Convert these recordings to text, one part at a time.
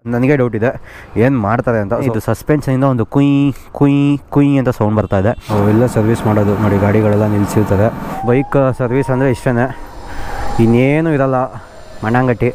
ನನಗೆ ಡೌಟ್ ಇದೆ ಏನು ಮಾಡ್ತಾರೆ ಅಂತ ಇದು ಸಸ್ಪೆನ್ಷನಿಂದ ಒಂದು ಕುಯ್ ಕುಯ್ ಕುಯ್ ಅಂತ ಸೌಂಡ್ ಬರ್ತಾ ಇದೆ ಎಲ್ಲ ಸರ್ವಿಸ್ ಮಾಡೋದು ನೋಡಿ ಗಾಡಿಗಳೆಲ್ಲ ನಿಲ್ಲಿಸಿರ್ತದೆ ಬೈಕ್ ಸರ್ವಿಸ್ ಅಂದರೆ ಇಷ್ಟೇ ಇನ್ನೇನು ಇರಲ್ಲ ಮಣ್ಣಂಗಟ್ಟಿ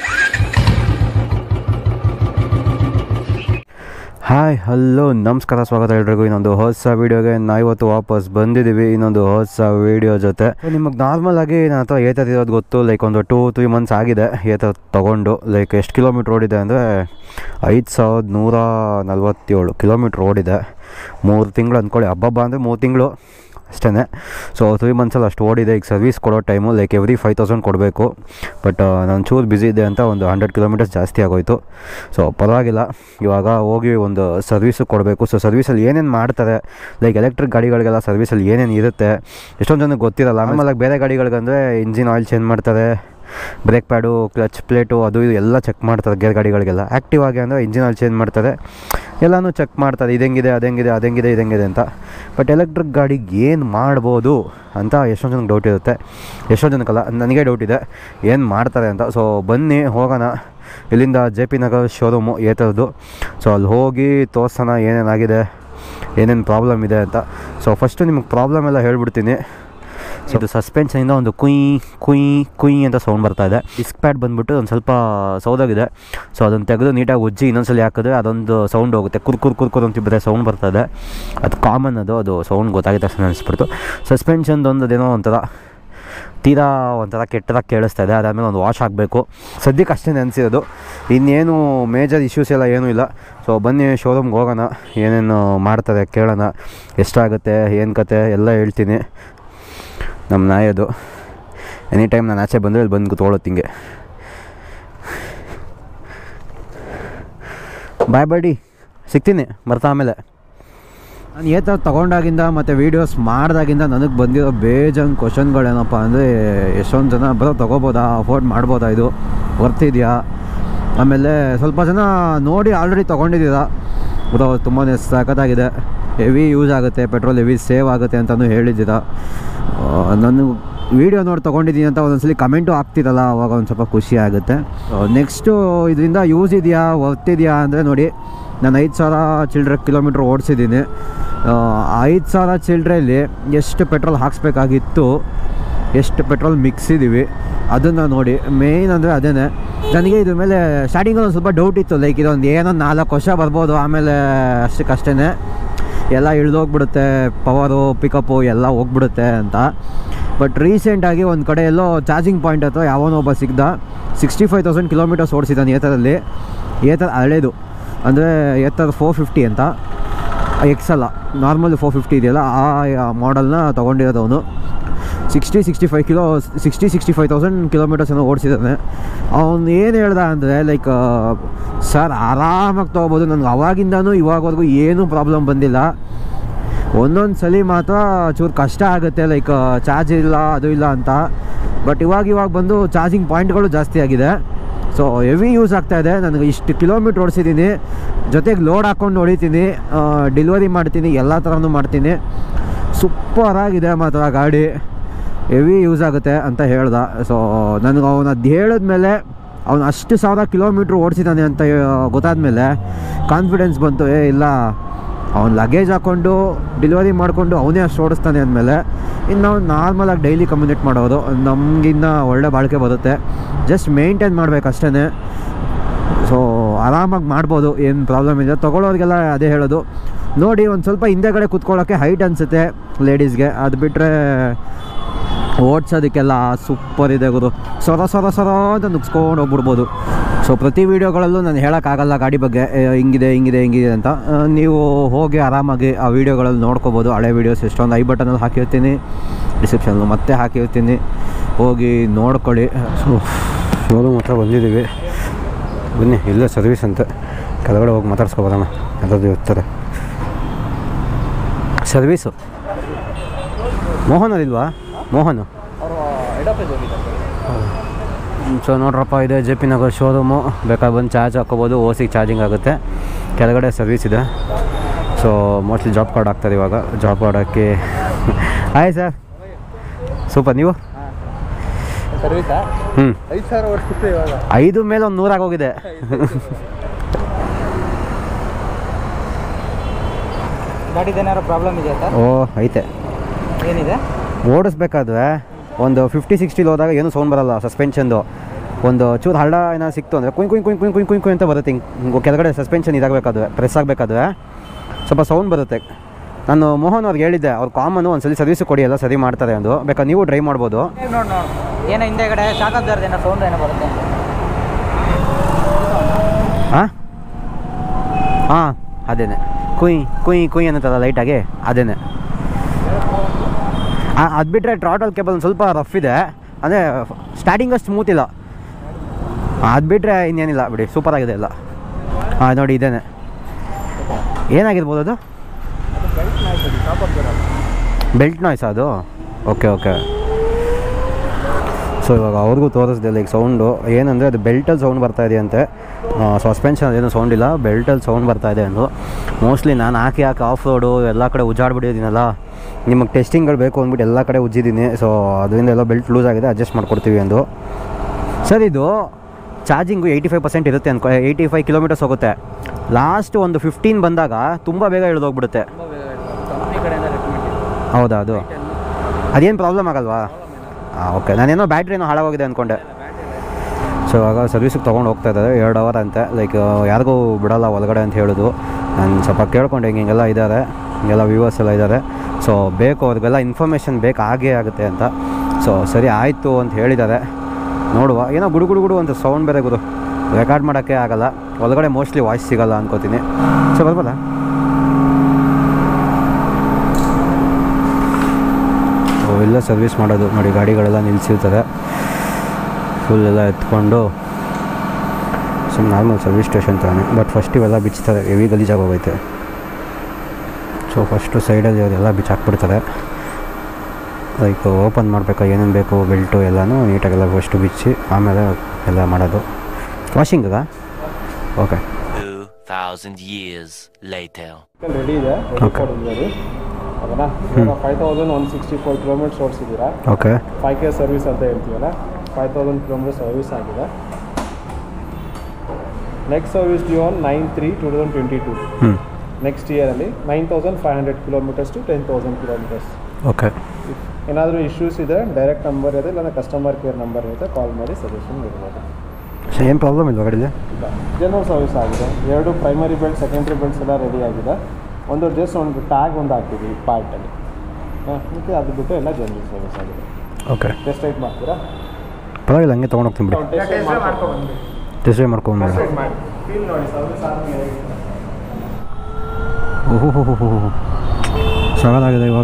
ಹಾಯ್ ಹಲೋ ನಮಸ್ಕಾರ ಸ್ವಾಗತ ಎಲ್ರಿಗೂ ಇನ್ನೊಂದು ಹೊಸ ವೀಡಿಯೋಗೆ ನಾವು ಇವತ್ತು ವಾಪಸ್ ಬಂದಿದ್ದೀವಿ ಇನ್ನೊಂದು ಹೊಸ ವೀಡಿಯೋ ಜೊತೆ ನಿಮಗೆ ನಾರ್ಮಲ್ ಆಗಿ ನನ್ನ ಹತ್ರ ಏತದ್ ಇರೋದು ಗೊತ್ತು ಲೈಕ್ ಒಂದು ಟೂ ತ್ರೀ ಮಂತ್ಸ್ ಆಗಿದೆ ಏತ ತೊಗೊಂಡು ಲೈಕ್ ಎಷ್ಟು ಕಿಲೋಮೀಟ್ರ್ ಓಡಿದೆ ಅಂದರೆ ಐದು ಸಾವಿರದ ನೂರ ನಲ್ವತ್ತೇಳು ಕಿಲೋಮೀಟ್ರ್ ಓಡಿದೆ ಮೂರು ತಿಂಗಳು ಅಂದ್ಕೊಳ್ಳಿ ಹಬ್ಬಬ್ಬ ಅಂದರೆ ಮೂರು ತಿಂಗಳು ಅಷ್ಟೇ ಸೊ ತ್ರೀ ಮಂತ್ಸಲ್ಲಿ ಅಷ್ಟು ಓಡಿದೆ ಈಗ ಸರ್ವಿಸ್ ಕೊಡೋ time like every five thousand ಕೊಡಬೇಕು ಬಟ್ ನಾನು ಚೂರು ಬ್ಯುಸಿ ಇದೆ ಅಂತ ಒಂದು ಹಂಡ್ರೆಡ್ ಕಿಲೋಮೀಟರ್ಸ್ ಜಾಸ್ತಿ ಆಗೋಯ್ತು ಸೊ ಪರವಾಗಿಲ್ಲ ಇವಾಗ ಹೋಗಿ ಒಂದು ಸರ್ವಿಸು ಕೊಡಬೇಕು ಸೊ ಸರ್ವಿಸಲ್ಲಿ ಏನೇನು ಮಾಡ್ತಾರೆ ಲೈಕ್ ಎಲೆಕ್ಟ್ರಿಕ್ ಗಾಡಿಗಳಿಗೆಲ್ಲ ಸರ್ವಿಸಲ್ಲಿ ಏನೇನು ಇರುತ್ತೆ ಎಷ್ಟೊಂದು ಜನಕ್ಕೆ ಗೊತ್ತಿರಲ್ಲ ಆಮೇಲೆ ಬೇರೆ ಗಾಡಿಗಳಿಗಂದರೆ ಇಂಜಿನ್ ಆಯಿಲ್ ಚೇಂಜ್ ಮಾಡ್ತಾರೆ ಬ್ರೇಕ್ ಪ್ಯಾಡು ಕ್ಲಚ್ ಪ್ಲೇಟು ಅದು ಇದು ಎಲ್ಲ ಚೆಕ್ ಮಾಡ್ತಾರೆ ಗೇರ್ ಗಾಡಿಗಳಿಗೆಲ್ಲ ಆ್ಯಕ್ಟಿವ್ ಆಗಿ ಅಂದರೆ ಇಂಜಿನ್ ಆಯಿಲ್ ಚೇಂಜ್ ಮಾಡ್ತಾರೆ ಎಲ್ಲನೂ ಚೆಕ್ ಮಾಡ್ತಾರೆ ಇದಂಗಿದೆ ಅದಂಗಿದೆ ಅದಂಗಿದೆ ಇದಂಗಿದೆ ಅಂತ ಬಟ್ ಎಲೆಕ್ಟ್ರಿಕ್ ಗಾಡಿಗೆ ಏನು ಮಾಡ್ಬೋದು ಅಂತ ಎಷ್ಟೊಂದು ಜನಕ್ಕೆ ಡೌಟ್ ಇರುತ್ತೆ ಎಷ್ಟೊಂದು ಜನಕ್ಕಲ್ಲ ನನಗೆ ಡೌಟ್ ಇದೆ ಏನು ಮಾಡ್ತಾರೆ ಅಂತ ಸೊ ಬನ್ನಿ ಹೋಗೋಣ ಇಲ್ಲಿಂದ ಜೆ ಪಿ ನಗರ್ ಶೋರೂಮು ಏತರದ್ದು ಸೊ ಅಲ್ಲಿ ಹೋಗಿ ತೋರ್ಸೋಣ ಏನೇನಾಗಿದೆ ಏನೇನು ಪ್ರಾಬ್ಲಮ್ ಇದೆ ಅಂತ ಸೊ ಫಸ್ಟು ನಿಮಗೆ ಪ್ರಾಬ್ಲಮ್ ಎಲ್ಲ ಹೇಳ್ಬಿಡ್ತೀನಿ ಸೊ ಇದು ಸಸ್ಪೆನ್ಷನಿಂದ ಒಂದು ಕುಯ್ ಕುಯ್ ಕುಯ್ ಅಂತ ಸೌಂಡ್ ಬರ್ತಾ ಇದೆ ಡಿಸ್ಕ್ ಪ್ಯಾಡ್ ಬಂದ್ಬಿಟ್ಟು ಒಂದು ಸ್ವಲ್ಪ ಸೌದಾಗಿದೆ ಸೊ ಅದನ್ನು ತೆಗೆದು ನೀಟಾಗಿ ಉಜ್ಜಿ ಇನ್ನೊಂದ್ಸಲಿ ಹಾಕಿದ್ರೆ ಅದೊಂದು ಸೌಂಡ್ ಹೋಗುತ್ತೆ ಕುರ್ ಕುರ್ ಕುರ್ ಕುರ್ ಅಂತ ಬರೀ ಸೌಂಡ್ ಬರ್ತಾ ಇದೆ ಅದು ಕಾಮನ್ ಅದು ಅದು ಸೌಂಡ್ ಗೊತ್ತಾಗಿದ ತಕ್ಷಣ ಅನಿಸ್ಬಿಡ್ತು ಸಸ್ಪೆನ್ಷನ್ದು ಒಂದು ಅದೇನೋ ಒಂಥರ ತೀರಾ ಒಂಥರ ಕೆಟ್ಟದಾಗಿ ಕೇಳಿಸ್ತಾ ಇದೆ ಅದಾದಮೇಲೆ ಒಂದು ವಾಶ್ ಆಗಬೇಕು ಸದ್ಯಕ್ಕೆ ಅಷ್ಟೇ ನೆನೆಸಿರೋದು ಇನ್ನೇನು ಮೇಜರ್ ಇಶ್ಯೂಸ್ ಎಲ್ಲ ಏನೂ ಇಲ್ಲ ಸೊ ಬನ್ನಿ ಶೋರೂಮ್ಗೆ ಹೋಗೋಣ ಏನೇನು ಮಾಡ್ತಾರೆ ಕೇಳೋಣ ಎಷ್ಟಾಗುತ್ತೆ ಏನು ಕತೆ ಎಲ್ಲ ಹೇಳ್ತೀನಿ ನಮ್ಮ ನಾಯದು ಎನಿ ಟೈಮ್ ನಾನು ಆಚೆ ಬಂದರೆ ಇಲ್ಲಿ ಬಂದು ಕೂತ್ಕೊಳ್ಳೋದು ಹಿಂಗೆ ಬಾಯ್ ಬಡಿ ಸಿಗ್ತೀನಿ ಬರ್ತಾ ಆಮೇಲೆ ನಾನು ಏತ ತೊಗೊಂಡಾಗಿಂದ ಮತ್ತು ವೀಡಿಯೋಸ್ ಮಾಡಿದಾಗಿಂದ ನನಗೆ ಬಂದಿರೋ ಬೇಜಾನ್ ಕ್ವಶನ್ಗಳೇನಪ್ಪ ಅಂದರೆ ಎಷ್ಟೊಂದು ಜನ ಬರೋ ತೊಗೋಬೋದಾ ಅಫೋರ್ಡ್ ಮಾಡ್ಬೋದಾ ಇದು ವರ್ತಿದೆಯಾ ಆಮೇಲೆ ಸ್ವಲ್ಪ ಜನ ನೋಡಿ ಆಲ್ರೆಡಿ ತೊಗೊಂಡಿದ್ದೀರಾ ಬರೋ ತುಂಬಾ ಸಖತ್ತಾಗಿದೆ ಹೆವಿ ಯೂಸ್ ಆಗುತ್ತೆ ಪೆಟ್ರೋಲ್ ಹೆವಿ ಸೇವ್ ಆಗುತ್ತೆ ಅಂತಲೂ ಹೇಳಿದ್ದೀರಾ ಆ, ನಾನು ವೀಡಿಯೋ ನೋಡಿ ತೊಗೊಂಡಿದ್ದೀನಿ ಅಂತ ಒಂದೊಂದ್ಸಲಿ ಕಮೆಂಟು ಆಗ್ತಿರಲ್ಲ ಅವಾಗ ಒಂದು ಸ್ವಲ್ಪ ಖುಷಿ ಆಗುತ್ತೆ ನೆಕ್ಸ್ಟು ಇದರಿಂದ ಯೂಸ್ ಇದೆಯಾ ವರ್ತಿದೆಯಾ ಅಂದರೆ ನೋಡಿ ನಾನು ಐದು ಸಾವಿರ ಚಿಲ್ಡ್ರೆ ಕಿಲೋಮೀಟ್ರ್ ಓಡಿಸಿದ್ದೀನಿ ಐದು ಸಾವಿರ ಚಿಲ್ಡ್ರೆಯಲ್ಲಿ ಎಷ್ಟು ಪೆಟ್ರೋಲ್ ಹಾಕ್ಸ್ಬೇಕಾಗಿತ್ತು ಎಷ್ಟು ಪೆಟ್ರೋಲ್ ಮಿಕ್ಸಿದ್ದೀವಿ ಅದನ್ನು ನೋಡಿ ಮೇಯ್ನ್ ಅಂದರೆ ಅದೇ ನನಗೆ ಇದ್ರ ಮೇಲೆ ಸ್ಟಾರ್ಟಿಂಗಲ್ಲಿ ಒಂದು ಸ್ವಲ್ಪ ಡೌಟ್ ಇತ್ತು ಲೈಕ್ ಇದೊಂದು ಏನೋ ನಾಲ್ಕು ವರ್ಷ ಬರ್ಬೋದು ಆಮೇಲೆ ಅಷ್ಟಕ್ಕಷ್ಟೇ ಎಲ್ಲ ಇಳಿದೋಗ್ಬಿಡುತ್ತೆ ಪವರು ಪಿಕಪ್ಪು ಎಲ್ಲ ಹೋಗ್ಬಿಡುತ್ತೆ ಅಂತ ಬಟ್ ರೀಸೆಂಟಾಗಿ ಒಂದು ಕಡೆ ಎಲ್ಲೋ ಚಾರ್ಜಿಂಗ್ ಪಾಯಿಂಟ್ ಹತ್ರ ಯಾವನೋ ಒಬ್ಬ ಸಿಗ್ದ ಸಿಕ್ಸ್ಟಿ ಫೈವ್ ತೌಸಂಡ್ ಕಿಲೋಮೀಟರ್ಸ್ ಓಡಿಸಿದ್ದಾನೆ ಏತರಲ್ಲಿ ಏತರ ಹಳೇದು ಅಂದರೆ ಏತರ ಫೋರ್ ಫಿಫ್ಟಿ ಅಂತ ಎಕ್ಸ್ ಅಲ್ಲ ನಾರ್ಮಲ್ ಫೋರ್ ಫಿಫ್ಟಿ ಇದೆಯಲ್ಲ ಆ ಮಾಡಲ್ನ ತೊಗೊಂಡಿರೋದು ಅವನು sixty sixty five kilo sixty sixty five thousand kilometres ಏನೋ ಓಡಿಸಿದ್ದಾನೆ ಅವ್ನು ಏನು ಹೇಳ್ದ ಅಂದರೆ ಲೈಕ್ ಸರ್ ಆರಾಮಾಗಿ ತೊಗೋಬೋದು ನನಗೆ ಅವಾಗಿಂದನೂ ಇವಾಗವರೆಗೂ ಏನೂ ಪ್ರಾಬ್ಲಮ್ ಬಂದಿಲ್ಲ ಒಂದೊಂದು ಸಲ ಮಾತ್ರ ಚೂರು ಕಷ್ಟ ಆಗುತ್ತೆ ಲೈಕ್ ಚಾರ್ಜ್ ಇಲ್ಲ ಅದು ಇಲ್ಲ ಅಂತ ಬಟ್ ಇವಾಗ ಇವಾಗ ಬಂದು ಚಾರ್ಜಿಂಗ್ ಪಾಯಿಂಟ್ಗಳು ಜಾಸ್ತಿ ಆಗಿದೆ ಸೊ ಹೆವಿ ಯೂಸ್ ಆಗ್ತಾ ಇದೆ ನನಗೆ ಇಷ್ಟು ಕಿಲೋಮೀಟ್ರ್ ಓಡಿಸಿದ್ದೀನಿ ಜೊತೆಗೆ ಲೋಡ್ ಹಾಕ್ಕೊಂಡು ಹೊಡಿತೀನಿ ಡೆಲಿವರಿ ಮಾಡ್ತೀನಿ ಎಲ್ಲ ಥರನೂ ಮಾಡ್ತೀನಿ ಸೂಪರಾಗಿದೆ ಮಾತ್ರ ಗಾಡಿ ಹೆವಿ ಯೂಸ್ ಆಗುತ್ತೆ ಅಂತ ಹೇಳ್ದ ಸೊ ನನಗೆ ಅವನು ಅದು ಹೇಳಿದ್ಮೇಲೆ ಅವನು ಅಷ್ಟು ಸಾವಿರ ಕಿಲೋಮೀಟ್ರ್ ಓಡಿಸಿದ್ದಾನೆ ಅಂತ ಗೊತ್ತಾದ್ಮೇಲೆ ಕಾನ್ಫಿಡೆನ್ಸ್ ಬಂತು ಏ ಇಲ್ಲ ಅವ್ನು ಲಗೇಜ್ ಹಾಕ್ಕೊಂಡು ಡೆಲಿವರಿ ಮಾಡಿಕೊಂಡು ಅವನೇ ಅಷ್ಟು ಓಡಿಸ್ತಾನೆ ಅಂದಮೇಲೆ ಇನ್ನು ನಾವು ನಾರ್ಮಲಾಗಿ ಡೈಲಿ ಕಮ್ಯುನಿಕೇಟ್ ಮಾಡೋದು ನಮಗಿನ್ನ ಒಳ್ಳೆ ಬಾಳಿಕೆ ಬರುತ್ತೆ ಜಸ್ಟ್ ಮೇಂಟೈನ್ ಮಾಡ್ಬೇಕು ಅಷ್ಟೇ ಸೊ ಆರಾಮಾಗಿ ಮಾಡ್ಬೋದು ಏನು ಪ್ರಾಬ್ಲಮ್ ಇದೆ ತೊಗೊಳ್ಳೋರಿಗೆಲ್ಲ ಅದೇ ಹೇಳೋದು ನೋಡಿ ಒಂದು ಸ್ವಲ್ಪ ಹಿಂದೆಗಡೆ ಕೂತ್ಕೊಳ್ಳೋಕ್ಕೆ ಹೈಟ್ ಅನಿಸುತ್ತೆ ಲೇಡೀಸ್ಗೆ ಅದು ಬಿಟ್ಟರೆ ಓಡ್ಸೋದಕ್ಕೆಲ್ಲ ಸೂಪರ್ ಇದೆ ಗುರು ಸೊರ ಸೊರ ಸೊರ ಅಂತ ನುಗ್ಸ್ಕೊಂಡು ಹೋಗ್ಬಿಡ್ಬೋದು ಸೊ ಪ್ರತಿ ವೀಡಿಯೋಗಳಲ್ಲೂ ನಾನು ಹೇಳೋಕ್ಕಾಗಲ್ಲ ಗಾಡಿ ಬಗ್ಗೆ ಏ, ಹಿಂಗಿದೆ ಹಿಂಗಿದೆ ಹಿಂಗಿದೆ ಅಂತ ಆ, ನೀವು ಹೋಗಿ ಆರಾಮಾಗಿ ಆ ವೀಡಿಯೋಗಳಲ್ಲಿ ನೋಡ್ಕೋಬೋದು ಹಳೆ ವೀಡಿಯೋಸ್ ಎಷ್ಟೊಂದು ಐ ಬಟನಲ್ಲಿ ಹಾಕಿರ್ತೀನಿ ಡಿಸ್ಕ್ರಿಪ್ಷನಲ್ಲಿ ಮತ್ತೆ ಹಾಕಿರ್ತೀನಿ ಹೋಗಿ ನೋಡ್ಕೊಳ್ಳಿ ಸೊ ಶೋರೂಮ್ ಹತ್ರ ಬಂದಿದ್ದೀವಿ ಬನ್ನಿ ಇಲ್ಲೇ ಸರ್ವಿಸ್ ಅಂತ ಕೆಳಗಡೆ ಹೋಗಿ ಮಾತಾಡ್ಸ್ಕೊಬೋದಣ್ಣ ಎಲ್ಲರೂ ಇರ್ತಾರೆ ಸರ್ವೀಸು ಮೋಹನ್ ಅದಿಲ್ವಾ ಮೋಹನ್ ಸೊ ನೋಡ್ರಪ್ಪ ಇದೆ ಜೆ ಪಿ ನಗರ್ ಶೋರೂಮು ಬೇಕಾದ್ರೆ ಬಂದು ಚಾರ್ಜ್ ಹಾಕೋಬೋದು ಓಸಿಗೆ ಚಾರ್ಜಿಂಗ್ ಆಗುತ್ತೆ ಕೆಳಗಡೆ ಸರ್ವಿಸ್ ಇದೆ ಸೊ ಮೋಸ್ಟ್ಲಿ ಜಾಬ್ ಕಾರ್ಡ್ ಹಾಕ್ತಾರೆ ಇವಾಗ ಜಾಬ್ ಕಾರ್ಡ್ ಹಾಕಿ ಹಾಯ್ ಸರ್ ಸೂಪರ್ ನೀವು ಸರ್ವಿಸಾ ಹ್ಞೂ ಐದು ಸಾವಿರ ಓಡಿಸುತ್ತೆ ಇವಾಗ ಐದು ಮೇಲೆ ಒಂದು ನೂರಾಗೋಗಿದೆ ಗಾಡಿದೇನಾದ್ರು ಪ್ರಾಬ್ಲಮ್ ಇದೆಯಾ ಸರ್ ಓ ಐತೆ ಏನಿದೆ ಓಡಿಸ್ಬೇಕಾದ್ರೆ ಒಂದು ಫಿಫ್ಟಿ ಸಿಕ್ಸ್ಟಿಲಿ ಹೋದಾಗ ಏನು ಸೌಂಡ್ ಬರಲ್ಲ ಸಸ್ಪೆನ್ಷನ್ದು ಒಂದು ಚೂರು ಹಳ್ಳ ಏನಾದ್ರು ಸಿಕ್ತು ಅಂದರೆ ಕುಯ್ ಕುಯ್ ಕುಯ್ ಕುಯ್ ಕುಯ್ ಕುಯ್ ಕುಯ್ ಅಂತ ಬರುತ್ತೆ ಹಿಂಗೆ ಹಿಂಗೆ ಕೆಳಗಡೆ ಸಸ್ಪೆನ್ಷನ್ ಇದಾಗಬೇಕಾದ್ರೆ ಪ್ರೆಸ್ ಆಗಬೇಕಾದ್ರೆ ಸ್ವಲ್ಪ ಸೌಂಡ್ ಬರುತ್ತೆ ನಾನು ಮೋಹನ್ ಅವ್ರಿಗೆ ಹೇಳಿದ್ದೆ ಅವ್ರು ಕಾಮನ್ನು ಒಂದು ಸಲ ಸರ್ವಿಸ್ ಕೊಡಿ ಎಲ್ಲ ಸರಿ ಮಾಡ್ತಾರೆ ಅಂದು ಬೇಕಾದ್ರೆ ನೀವು ಡ್ರೈವ್ ಮಾಡ್ಬೋದು ನೋಡಿ ನೋಡಿ ಏನೋ ಹಿಂದೆಗಡೆ ಶಾಕ್ ಅಬ್ಸರ್ವ್ ಏನೋ ಸೌಂಡ್ ಏನೋ ಬರುತ್ತೆ ಹಾಂ ಹಾಂ ಅದೇನೆ ಕುಯ್ ಕುಯ್ ಕುಯ್ ಅನ್ನತ್ತಲ್ಲ ಲೈಟಾಗಿ ಅದೇನೆ ಅದು ಬಿಟ್ಟರೆ ಟ್ರಾಟಲ್ ಕೇಬಲ್ ಒಂದು ಸ್ವಲ್ಪ ರಫ್ ಇದೆ ಅಂದರೆ ಸ್ಟಾರ್ಟಿಂಗ್ ಅಷ್ಟು ಸ್ಮೂತ್ ಇಲ್ಲ ಅದು ಬಿಟ್ಟರೆ ಇನ್ನೇನಿಲ್ಲ ಬಿಡಿ ಸೂಪರ್ ಆಗಿದೆ ಎಲ್ಲ ಹಾಂ ನೋಡಿ ಇದೇನೆ ಏನಾಗಿರ್ಬೋದು ಅದು ಬೆಲ್ಟ್ ನಾಯ್ಸ್ ಅದು ಓಕೆ ಓಕೆ ಸೊ ಇವಾಗ ಅವ್ರಿಗೂ ತೋರಿಸ್ದೆ ಲೈಕ್ ಸೌಂಡು ಏನಂದರೆ ಅದು ಬೆಲ್ಟಲ್ಲಿ ಸೌಂಡ್ ಬರ್ತಾ ಇದೆ ಅಂತೆ ಸಸ್ಪೆನ್ಷನ್ ಅದೇನು ಸೌಂಡ್ ಇಲ್ಲ ಬೆಲ್ಟಲ್ಲಿ ಸೌಂಡ್ ಬರ್ತಾ ಇದೆ ಅಂದು ಮೋಸ್ಟ್ಲಿ ನಾನು ಹಾಕಿ ಹಾಕಿ ಆಫ್ ರೋಡು ಎಲ್ಲ ಕಡೆ ಉಜ್ಜಾಡ್ಬಿಟ್ಟಿದ್ದೀನಲ್ಲ ನಿಮಗೆ ಟೆಸ್ಟಿಂಗ್ಗಳು ಬೇಕು ಅಂದ್ಬಿಟ್ಟು ಎಲ್ಲ ಕಡೆ ಉಜ್ಜಿದ್ದೀನಿ ಸೊ ಅದರಿಂದ ಎಲ್ಲ ಬೆಲ್ಟ್ ಲೂಸ್ ಆಗಿದೆ ಅಡ್ಜಸ್ಟ್ ಮಾಡ್ಕೊಡ್ತೀವಿ ಅಂದು ಸರ್ ಇದು ಚಾರ್ಜಿಂಗು ಏಯ್ಟಿ ಫೈವ್ ಪರ್ಸೆಂಟ್ ಇರುತ್ತೆ ಅನ್ಕೊ ಏಯ್ಟಿ ಫೈವ್ ಕಿಲೋಮೀಟರ್ಸ್ ಹೋಗುತ್ತೆ ಲಾಸ್ಟ್ ಒಂದು ಫಿಫ್ಟೀನ್ ಬಂದಾಗ ತುಂಬ ಬೇಗ ಇಳಿದೋಗ್ಬಿಡುತ್ತೆ ಕಂಪ್ನಿ ಕಡೆಯಿಂದ ರೆಕಮೆಂಡ್ ಹೌದಾ ಅದು ಅದೇನು ಪ್ರಾಬ್ಲಮ್ ಆಗಲ್ವಾ ಹಾಂ ಓಕೆ ನಾನೇನೋ ಬ್ಯಾಟ್ರಿ ಏನೋ ಹಾಳಾಗೋಗಿದೆ ಅಂದ್ಕೊಂಡೆ ಸೊ ಇವಾಗ ಸರ್ವಿಸಿಗೆ ತೊಗೊಂಡು ಹೋಗ್ತಾ ಇದ್ದಾರೆ ಎರಡು ಅವರ್ ಅಂತೆ ಲೈಕ್ ಯಾರಿಗೂ ಬಿಡಲ್ಲ ಒಳಗಡೆ ಅಂತ ಹೇಳೋದು ನಾನು ಸ್ವಲ್ಪ ಕೇಳ್ಕೊಂಡೆ ಹಿಂಗೆ ಹಿಂಗೆಲ್ಲ ಇದ್ದಾರೆ ಹಿಂಗೆಲ್ಲ ವ್ಯೂವರ್ಸ್ ಎಲ್ಲ ಇದ್ದಾರೆ ಸೊ ಬೇಕು ಅವ್ರಿಗೆಲ್ಲ ಇನ್ಫಾರ್ಮೇಷನ್ ಬೇಕು ಆಗೇ ಆಗುತ್ತೆ ಅಂತ ಸೊ ಸರಿ ಆಯಿತು ಅಂತ ಹೇಳಿದ್ದಾರೆ ನೋಡುವ ಏನೋ ಗುಡು ಗುಡು ಗುಡು ಅಂತ ಸೌಂಡ್ ಬೇರೆ ಗುರು ರೆಕಾರ್ಡ್ ಮಾಡೋಕ್ಕೆ ಆಗಲ್ಲ ಒಳಗಡೆ ಮೋಸ್ಟ್ಲಿ ವಾಯ್ಸ್ ಸಿಗಲ್ಲ ಅನ್ಕೋತೀನಿ ಸೊ ಬರ್ಬೋದಾ ಸೊ ಇಲ್ಲ ಸರ್ವಿಸ್ ಮಾಡೋದು ನೋಡಿ ಗಾಡಿಗಳೆಲ್ಲ ನಿಲ್ಲಿಸಿರ್ತಾರೆ ಫುಲ್ ಎಲ್ಲ ಎತ್ಕೊಂಡು ಸುಮ್ಮನೆ ನಾರ್ಮಲ್ ಸರ್ವಿಸ್ ಸ್ಟೇಷನ್ ತಾನೆ ಬಟ್ ಫಸ್ಟ್ ಇವೆಲ್ಲ ಬಿಚ್ತಾರೆ ಹೆವಿ ಗಲೀಜಾಗಿ ಹೋಗೈತೆ ಸೊ ಫಸ್ಟು ಸೈಡಲ್ಲಿ ಅವರೆಲ್ಲ ಬಿಚ್ಚಾಕ್ಬಿಡ್ತಾರೆ ಲೈಕ್ ಓಪನ್ ಮಾಡಬೇಕಾ ಏನೇನು ಬೇಕು ಬೆಲ್ಟು ಎಲ್ಲನೂ ನೀಟಾಗೆಲ್ಲ ಫಸ್ಟು ಬಿಚ್ಚಿ ಆಮೇಲೆ ಎಲ್ಲ ಮಾಡೋದು ವಾಷಿಂಗದ ಓಕೆ 2,000 years later. ರೆಡಿ ಇದೆ ರೆಡಿ Okay. ಫಾರ್ ಡೆಲಿವರಿ ಅದನ್ನ ಇವಾಗ five thousand one sixty four kilometres ಓಡಿಸಿದ್ದೀರಾ ಓಕೆ ಫೈವ್ ಕೆ ಸರ್ವಿಸ್ ಅಂತ ಹೇಳ್ತೀವಲ್ಲ ಫೈವ್ ತೌಸಂಡ್ ಕಿಲೋಮೀಟರ್ ಸರ್ವಿಸ್ ಆಗಿದೆ next service due on nine three two thousand twenty two ಹ್ಞೂ next ಇಯರಲ್ಲಿ nine thousand five hundred kilometres to ten thousand kilometres okay ಏನಾದರೂ issues ಇದ್ದರೆ direct number ಇದೆ ಇಲ್ಲ customer care number ಇರುತ್ತೆ ಕಾಲ್ ಮಾಡಿ suggestion ಇರ್ಬೋದು ಸೊ ಏನು ಪ್ರಾಬ್ಲಮ್ ಇಲ್ವಾ ಗಾಡಿಲಿ ಜನರಲ್ ಸರ್ವಿಸ್ ಆಗಿದೆ ಎರಡು ಪ್ರೈಮರಿ ಬೆಲ್ಟ್ ಸೆಕೆಂಡ್ರಿ ಬೆಲ್ಟ್ಸ್ ಎಲ್ಲ ರೆಡಿ ಆಗಿದೆ ಒಂದು ಜಸ್ಟ್ ಒಂದು ಟ್ಯಾಗ್ ಒಂದು ಹಾಕಿದ್ವಿ ಪಾರ್ಟಲ್ಲಿ ಹಾಂ ಮತ್ತು ಅದು ಬಿಟ್ಟು ಎಲ್ಲ ಜನರಲ್ ಸರ್ವಿಸ್ ಆಗಿದೆ ಓಕೆ ಟೆಸ್ಟ್ ರೈಟ್ ಮಾಡ್ತೀರಾ ಪರವಾಗಿಲ್ಲ ಹಂಗೆ ತೊಗೊಂಡು ಹೋಗ್ತೀನಿ ಬಿಡಿ ಟೆಸ್ಟ್ ರೈಟ್ ಮಾಡ್ಕೊಂಡು ಟೆಸ್ಟ್ ಡ್ರೈವ್ ಮಾಡ್ಕೊಂಡು ಮಾಡಿ ಫೀಲ್ ನೋಡಿ ಸರ್ವಿಸ್ ಆದಮೇಲೆ ಓಹೋ ಸಗಲಾಗಿದೆ ಇವಾಗ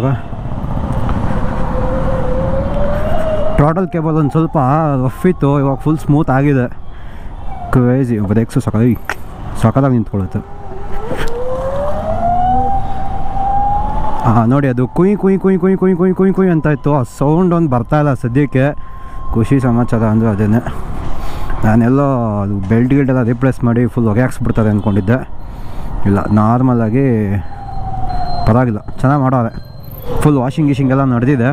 ಟ್ರಾಟಲ್ ಕೇಬಲ್ ಒಂದು ಸ್ವಲ್ಪ ರಫ್ ಇತ್ತು ಇವಾಗ ಫುಲ್ ಸ್ಮೂತ್ ಆಗಿದೆ ಕ್ರೇಜಿ ಬ್ರೇಕ್ಸು ಸಕ ಸಕಲಾಗಿ ನಿಂತ್ಕೊಳ್ಳುತ್ತೆ ಹಾಂ ನೋಡಿ ಅದು ಕುಯ್ ಕುಯ್ ಕುಯ್ ಕುಯ್ ಕುಯ್ ಕುಯ್ ಕುಯ್ ಕುಯ್ ಅಂತ ಇತ್ತು ಆ ಸೌಂಡ್ ಒಂದು ಬರ್ತಾ ಇಲ್ಲ ಸದ್ಯಕ್ಕೆ ಖುಷಿ ಸಮಾಚಾರ ಅಂದರೆ ಅದೇನೆ ನಾನೆಲ್ಲೋ ಅದು ಬೆಲ್ಟ್ ಗಿಲ್ಟ್ ಎಲ್ಲ ರಿಪ್ಲೇಸ್ ಮಾಡಿ ಫುಲ್ ಹೊಗೆ ಹಾಕ್ಸ್ಬಿಡ್ತಾರೆ ಅಂದ್ಕೊಂಡಿದ್ದೆ ಇಲ್ಲ ನಾರ್ಮಲಾಗಿ ಪರವಾಗಿಲ್ಲ ಚೆನ್ನಾಗಿ ಮಾಡೋರೆ ಫುಲ್ ವಾಷಿಂಗ್ ಗೀಶಿಂಗ್ ಎಲ್ಲ ನಡೆದಿದೆ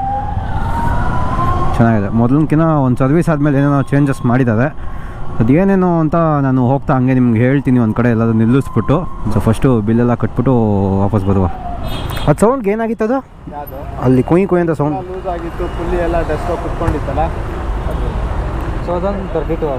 ಚೆನ್ನಾಗಿದೆ ಮೊದಲಿನಕಿನ್ನ ಒಂದು ಸರ್ವಿಸ್ ಆದಮೇಲೆ ಏನೇನೋ ಚೇಂಜಸ್ ಮಾಡಿದ್ದಾರೆ ಅದೇನೇನೋ ಅಂತ ನಾನು ಹೋಗ್ತಾ ಹಂಗೆ ನಿಮ್ಗೆ ಹೇಳ್ತೀನಿ ಒಂದು ಕಡೆ ಎಲ್ಲಾದರೂ ನಿಲ್ಲಿಸ್ಬಿಟ್ಟು ಸೊ ಫಸ್ಟು ಬಿಲ್ಲೆಲ್ಲ ಕಟ್ಬಿಟ್ಟು ವಾಪಸ್ ಬರುವ ಅದು ಸೌಂಡ್ಗೆ ಏನಾಗಿತ್ತು ಅದು ಯಾವುದು ಅಲ್ಲಿ ಕುಯ್ ಕುಯ್ ಅಂತ ಸೌಂಡ್ ಲೂಸ್ ಆಗಿತ್ತು ಫುಲ್ಲಿ ಎಲ್ಲ ಡೆಸ್ಕ್ ಕುತ್ಕೊಂಡಿತ್ತಲ್ಲ ಸೊ ಅದೊಂದು ತರ್ಟಿ ಟು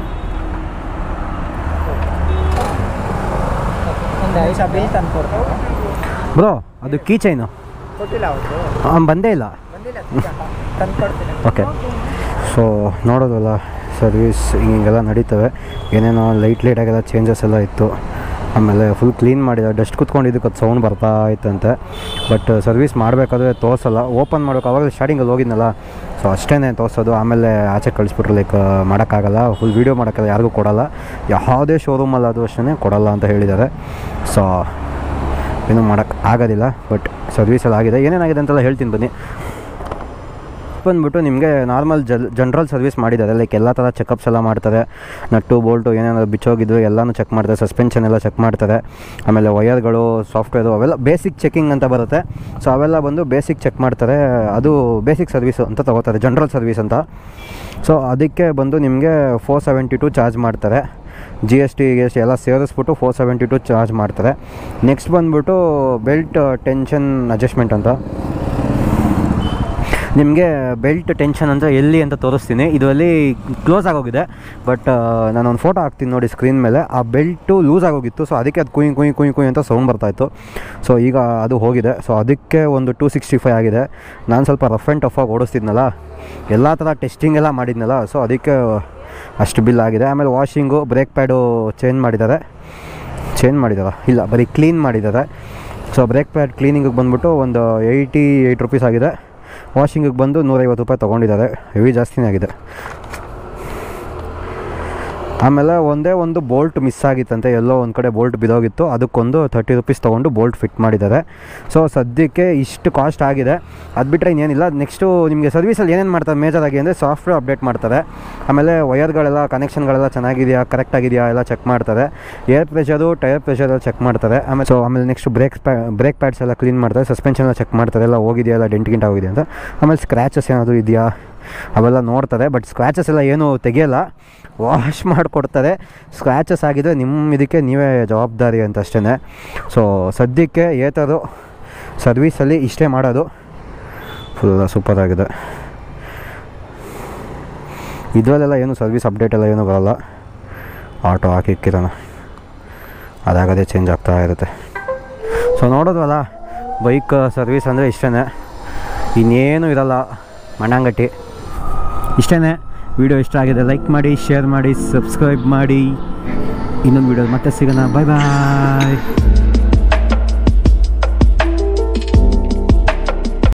ಒಂದು ಐದು ಬಿಲ್ ತಂದು ಕೊಡ್ತಾರೆ ಬ್ರೋ ಅದು ಕೀ ಚೈನು ಕೊಟ್ಟಿಲ್ಲ ಅವತ್ತು ಹಾಂ ಬಂದೇ ಇಲ್ಲ ಬಂದಿಲ್ಲ ತಂದು ಕೊಡ್ತೀನಿ ಓಕೆ ಸೊ ನೋಡೋದಲ್ಲ ಸರ್ವಿಸ್ ಹಿಂಗೆಲ್ಲ ನಡೀತವೆ ಏನೇನೋ ಲೈಟ್ ಲೈಟಾಗೆಲ್ಲ ಚೇಂಜಸ್ ಎಲ್ಲ ಇತ್ತು ಆಮೇಲೆ ಫುಲ್ ಕ್ಲೀನ್ ಮಾಡಿದ ಡಸ್ಟ್ ಕುತ್ಕೊಂಡಿದ್ದಕ್ಕೆ ಅದು ಸೌಂಡ್ ಬರ್ತಾ ಇತ್ತಂತೆ ಬಟ್ ಸರ್ವಿಸ್ ಮಾಡಬೇಕಾದ್ರೆ ತೋರಿಸಲ್ಲ ಓಪನ್ ಮಾಡೋಕೆ ಅವಾಗ ಸ್ಟಾರ್ಟಿಂಗಲ್ಲಿ ಹೋಗಿದ್ನಲ್ಲ ಸೊ ಅಷ್ಟೇ ತೋರಿಸೋದು ಆಮೇಲೆ ಆಚೆ ಕಳಿಸ್ಬಿಟ್ರೆ ಲೈಕ್ ಮಾಡೋಕ್ಕಾಗಲ್ಲ ಫುಲ್ ವೀಡಿಯೋ ಮಾಡೋಕ್ಕಲ್ಲ ಯಾರಿಗೂ ಕೊಡಲ್ಲ ಯಾವುದೇ ಶೋರೂಮಲ್ಲಿ ಅದು ಅಷ್ಟೇ ಕೊಡಲ್ಲ ಅಂತ ಹೇಳಿದ್ದಾರೆ ಸೊ ಏನೂ ಮಾಡೋಕ್ಕೆ ಆಗೋದಿಲ್ಲ ಬಟ್ ಸರ್ವಿಸಲ್ಲಿ ಆಗಿದೆ ಏನೇನಾಗಿದೆ ಅಂತೆಲ್ಲ ಹೇಳ್ತೀನಿ ಬನ್ನಿ ಬಂದ್ಬಿಟ್ಟು ನಿಮಗೆ ನಾರ್ಮಲ್ ಜಲ್ ಜನರಲ್ ಸರ್ವಿಸ್ ಮಾಡಿದ್ದಾರೆ ಲೈಕ್ ಎಲ್ಲ ಥರ ಚೆಕಪ್ಸ್ ಎಲ್ಲ ಮಾಡ್ತಾರೆ ನಟ್ಟು ಬೋಲ್ಟು ಏನೇನಾದ್ರು ಬಿಚ್ಚೋಗಿದ್ರು ಎಲ್ಲನೂ ಚೆಕ್ ಮಾಡ್ತಾರೆ ಸಸ್ಪೆನ್ಷನ್ ಎಲ್ಲ ಚೆಕ್ ಮಾಡ್ತಾರೆ ಆಮೇಲೆ ವಯರ್ಗಳು ಸಾಫ್ಟ್ವೇರು ಅವೆಲ್ಲ ಬೇಸಿಕ್ ಚೆಕಿಂಗ್ ಅಂತ ಬರುತ್ತೆ ಸೊ ಅವೆಲ್ಲ ಬಂದು ಬೇಸಿಕ್ ಚೆಕ್ ಮಾಡ್ತಾರೆ ಅದು ಬೇಸಿಕ್ ಸರ್ವಿಸು ಅಂತ ತಗೋತಾರೆ ಜನರಲ್ ಸರ್ವಿಸ್ ಅಂತ ಸೊ ಅದಕ್ಕೆ ಬಂದು ನಿಮಗೆ ಫೋರ್ ಸೆವೆಂಟಿ ಟು ಚಾರ್ಜ್ ಮಾಡ್ತಾರೆ ಜಿ ಎಸ್ ಟಿ ಗಿ ಎಸ್ ಟಿ ಎಲ್ಲ ಸೇರಿಸ್ಬಿಟ್ಟು ಫೋರ್ ಸೆವೆಂಟಿ ಟು ಚಾರ್ಜ್ ಮಾಡ್ತಾರೆ ನೆಕ್ಸ್ಟ್ ಬಂದ್ಬಿಟ್ಟು ಬೆಲ್ಟ್ ಟೆನ್ಷನ್ ಅಡ್ಜಸ್ಟ್ಮೆಂಟ್ ಅಂತ ನಿಮಗೆ ಬೆಲ್ಟ್ ಟೆನ್ಷನ್ ಅಂದರೆ ಎಲ್ಲಿ ಅಂತ ತೋರಿಸ್ತೀನಿ ಇದರಲ್ಲಿ ಕ್ಲೋಸ್ ಆಗೋಗಿದೆ ಬಟ್ ನಾನೊಂದು ಫೋಟೋ ಹಾಕ್ತೀನಿ ನೋಡಿ ಸ್ಕ್ರೀನ್ ಮೇಲೆ ಆ ಬೆಲ್ಟು ಲೂಸ್ ಆಗೋಗಿತ್ತು ಸೊ ಅದಕ್ಕೆ ಅದು ಕುಯ್ ಕುಯ್ ಕುಯ್ ಕುಯ್ ಅಂತ ಸೌಂಡ್ ಬರ್ತಾಯಿತ್ತು ಸೊ ಈಗ ಅದು ಹೋಗಿದೆ ಸೊ ಅದಕ್ಕೆ ಒಂದು ಟೂ ಸಿಕ್ಸ್ಟಿ ಫೈವ್ ಆಗಿದೆ ನಾನು ಸ್ವಲ್ಪ ರಫ್ ಆ್ಯಂಡ್ ಟಫ್ ಆಗಿ ಓಡಿಸ್ತಿದ್ನಲ್ಲ ಎಲ್ಲ ಥರ ಟೆಸ್ಟಿಂಗ್ ಎಲ್ಲ ಮಾಡಿದ್ನಲ್ಲ ಸೊ ಅದಕ್ಕೆ ಅಷ್ಟು ಬಿಲ್ ಆಗಿದೆ ಆಮೇಲೆ ವಾಷಿಂಗು ಬ್ರೇಕ್ ಪ್ಯಾಡು ಚೇಂಜ್ ಮಾಡಿದ್ದಾರೆ ಚೇಂಜ್ ಮಾಡಿದಾರ ಇಲ್ಲ ಬರೀ ಕ್ಲೀನ್ ಮಾಡಿದ್ದಾರೆ ಸೊ ಬ್ರೇಕ್ ಪ್ಯಾಡ್ ಕ್ಲೀನಿಂಗಿಗೆ ಬಂದ್ಬಿಟ್ಟು ಒಂದು ಏಯ್ಟಿ ಏಯ್ಟ್ ರುಪೀಸ್ ಆಗಿದೆ ವಾಷಿಂಗಿಗೆ ಬಂದು ನೂರೈವತ್ತು ರೂಪಾಯಿ ತೊಗೊಂಡಿದ್ದಾರೆ ಹೆವಿ ಜಾಸ್ತಿನೇ ಆಗಿದೆ ಆಮೇಲೆ ಒಂದೇ ಒಂದು ಬೋಲ್ಟ್ ಮಿಸ್ ಆಗಿತ್ತಂತೆ ಎಲ್ಲೋ ಒಂದು ಕಡೆ ಬೋಲ್ಟ್ ಬಿದ್ದೋಗಿತ್ತು ಅದಕ್ಕೊಂದು ತರ್ಟಿ ರುಪೀಸ್ ತೊಗೊಂಡು ಬೋಲ್ಟ್ ಫಿಟ್ ಮಾಡಿದ್ದಾರೆ ಸೊ ಸದ್ಯಕ್ಕೆ ಇಷ್ಟು ಕಾಸ್ಟ್ ಆಗಿದೆ ಅದು ಬಿಟ್ಟರೆ ಇನ್ನೇನಿಲ್ಲ ನೆಕ್ಸ್ಟು ನಿಮಗೆ ಸರ್ವಿಸಲ್ಲಿ ಏನೇನು ಮಾಡ್ತಾರೆ ಮೇಜರಾಗಿ ಅಂದರೆ ಸಾಫ್ಟ್ವೇರ್ ಅಪ್ಡೇಟ್ ಮಾಡ್ತಾರೆ ಆಮೇಲೆ ವಯರ್ಗಳೆಲ್ಲ ಕನೆಕ್ಷನ್ಗಳೆಲ್ಲ ಚೆನ್ನಾಗಿದೆಯಾ ಕರೆಕ್ಟಾಗಿದೆಯಾ ಎಲ್ಲ ಚೆಕ್ ಮಾಡ್ತಾರೆ ಏರ್ ಪ್ರೆಷರು ಟೈರ್ ಪ್ರೆಷರ್ ಎಲ್ಲ ಚೆಕ್ ಮಾಡ್ತಾರೆ ಆಮೇಲೆ ಸೊ ಆಮೇಲೆ ನೆಕ್ಸ್ಟ್ ಬ್ರೇಕ್ ಪ್ಯಾ ಬ್ರೇಕ್ ಪ್ಯಾಡ್ಸ್ ಎಲ್ಲ ಕ್ಲೀನ್ ಮಾಡ್ತಾರೆ ಸಸ್ಪೆನ್ಷನ್ ಎಲ್ಲ ಚೆಕ್ ಮಾಡ್ತಾರೆ ಎಲ್ಲ ಹೋಗಿದೆಯಾ ಎಲ್ಲ ಡೆಂಟ್ ಗಿಂಟ್ ಹೋಗಿದೆ ಅಂತ ಆಮೇಲೆ ಸ್ಕ್ರ್ಯಾಚಸ್ ಏನಾದರೂ ಇದೆಯಾ ಅವೆಲ್ಲ ನೋಡ್ತಾರೆ ಬಟ್ ಸ್ಕ್ರ್ಯಾಚಸ್ ಎಲ್ಲ ಏನೂ ತೆಗಿಯಲ್ಲ ವಾಶ್ ಮಾಡಿಕೊಡ್ತಾರೆ ಸ್ಕ್ರ್ಯಾಚಸ್ ಆಗಿದ್ರೆ ನಿಮ್ಮ ಇದಕ್ಕೆ ನೀವೇ ಜವಾಬ್ದಾರಿ ಅಂತ ಅಷ್ಟೇ ಸೊ ಸದ್ಯಕ್ಕೆ ಏತರು ಸರ್ವೀಸಲ್ಲಿ ಇಷ್ಟೇ ಮಾಡೋದು ಫುಲ್ ಸೂಪರ್ ಆಗಿದೆ ಇದರಲ್ಲೆಲ್ಲ ಏನು ಸರ್ವಿಸ್ ಅಪ್ಡೇಟ್ ಎಲ್ಲ ಏನೂ ಬರೋಲ್ಲ ಆಟೋ ಹಾಕಿಕ್ಕಿರೋಣ ಅದಾಗದೇ ಚೇಂಜ್ ಆಗ್ತಾ ಇರುತ್ತೆ ಸೊ ನೋಡೋದ್ವಲ್ಲ ಬೈಕ್ ಸರ್ವಿಸ್ ಅಂದರೆ ಇಷ್ಟೇ ಇನ್ನೇನು ಇರಲ್ಲ ಮಣ್ಣಂಗಟ್ಟಿ ಇಷ್ಟೇ ವಿಡಿಯೋ ಇಷ್ಟ ಆಗಿದೆ ಲೈಕ್ ಮಾಡಿ ಶೇರ್ ಮಾಡಿ ಸಬ್ಸ್ಕ್ರೈಬ್ ಮಾಡಿ ಇನ್ನೊಂದು ವಿಡಿಯೋ ಮತ್ತೆ ಸಿಗೋಣ ಬಾಯ್ ಬಾಯ್